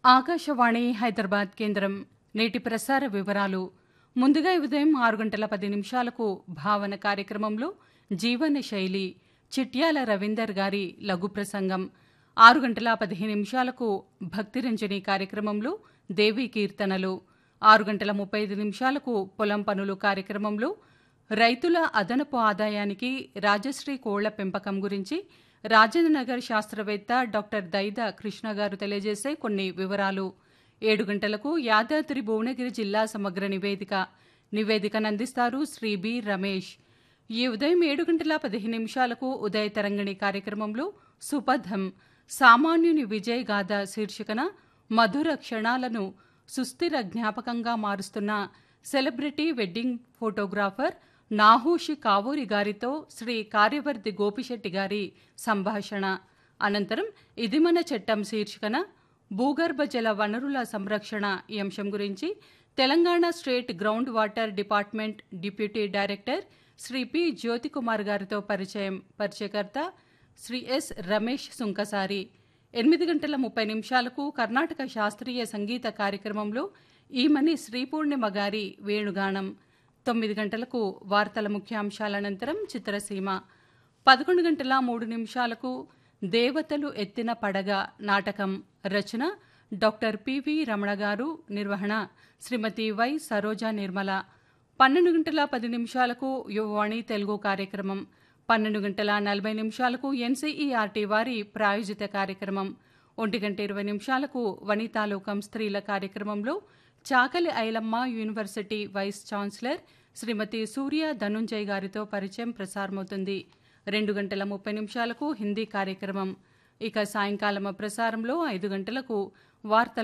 ఆకాశవాణి హైదరాబాద్ కేంద్రం నేటి ప్రసార వివరాలు ముందుగా ఈ ఉదయం ఆరు గంటల పది నిమిషాలకు భావన కార్యక్రమంలో జీవన శైలి చిట్యాల రవీందర్ గారి లఘు ప్రసంగం ఆరు గంటల పదిహేను నిమిషాలకు భక్తిరంజని కార్యక్రమంలో దేవీ కీర్తనలు ఆరు గంటల ముప్పై ఐదు నిమిషాలకు పొలం పనులు కార్యక్రమంలో రైతుల అదనపు ఆదాయానికి రాజశ్రీ కోళ్ల పెంపకం గురించి రాజేంద్రనగర్ శాస్త్రవేత్త డాక్టర్ దైద కృష్ణ గారు తెలియజేసే కొన్ని వివరాలు ఏడు గంటలకు యాదాద్రి భువనగిరి జిల్లా సమగ్ర నివేదిక నివేదికను అందిస్తారు శ్రీ బి రమేష్ ఈ ఉదయం ఏడు గంటల పదిహేను నిమిషాలకు ఉదయ తరంగిణి కార్యక్రమంలో సుపథం సామాన్యుని విజయ్ గాథ శీర్షికన మధుర క్షణాలను సుస్థిర జ్ఞాపకంగా మారుస్తున్న celebrity wedding photographer Nahushi Kavuri గారితో శ్రీ కార్యవర్తి గోపిశెట్టి గారి సంభాషణ అనంతరం ఇది మన చట్టం శీర్షికన భూగర్భ జల వనరుల సంరక్షణ ఈ అంశం గురించి Telangana state ground water department deputy director Shri P Jyothikumar గారితో పరిచయం పరిచయకర్త శ్రీ ఎస్ రమేష్ సుంకసారి ఎనిమిది గంటల ముప్పై నిమిషాలకు కర్ణాటక శాస్త్రీయ సంగీత కార్యక్రమంలో ఈమని శ్రీ పూర్ణిమ గారి వేణుగానం తొమ్మిది గంటలకు వార్తల ముఖ్యాంశాల అనంతరం చిత్రసీమ పదకొండు గంటల మూడు నిమిషాలకు దేవతలు ఎత్తిన పడగ నాటకం రచన డాక్టర్ పివి రమణ గారు నిర్వహణ శ్రీమతి వై సరోజా నిర్మల పన్నెండు గంటల పది నిమిషాలకు యువవాణి తెలుగు కార్యక్రమం పన్నెండు గంటల నలభై నిమిషాలకు ఎన్సీఈఆర్టీ వారి ప్రాయోజిత కార్యక్రమం ఒంటి గంట ఇరవై నిమిషాలకు వనితాలోకం స్త్రీల కార్యక్రమంలో Chakali Ailamma university vice chancellor Shrimati Surya Dhanunjay గారితో పరిచయం ప్రసారమవుతుంది రెండు గంటల ముప్పై నిమిషాలకు హిందీ కార్యక్రమం ఇక సాయంకాలం ప్రసారంలో ఐదు గంటలకు వార్తల